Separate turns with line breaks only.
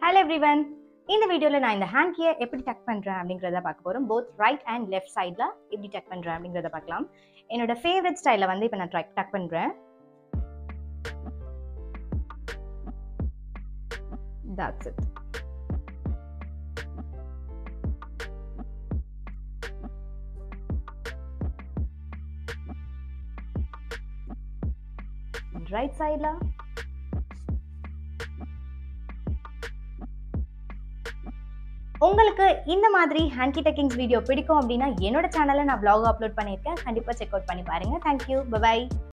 Hello everyone இந்த வீடியோவில் நான் இந்த ஹேண்ட் கியை எப்படி டக் பண்ணுறேன் அப்படிங்கிறத பார்க்க போகிறோம் போத் ரைட் அண்ட் லெஃப்ட் சைடில் எப்படி டக் பண்ணுறேன் அப்படிங்கிறத பார்க்கலாம் என்னோட ஃபேவரட் ஸ்டைலில் வந்து இப்போ நான் ட்ரை டக் பண்ணுறேன் That's it. ரைட் சைடில் உங்களுக்கு இந்த மாதிரி ஹேண்ட்கி டெக்கிங்ஸ் வீடியோ பிடிக்கும் அப்படின்னா என்னோட சேனலில் நான் vlog அப்லோட் பண்ணியிருக்கேன் கண்டிப்பாக செக் அவுட் பண்ணி பாருங்கள் தேங்க்யூ பை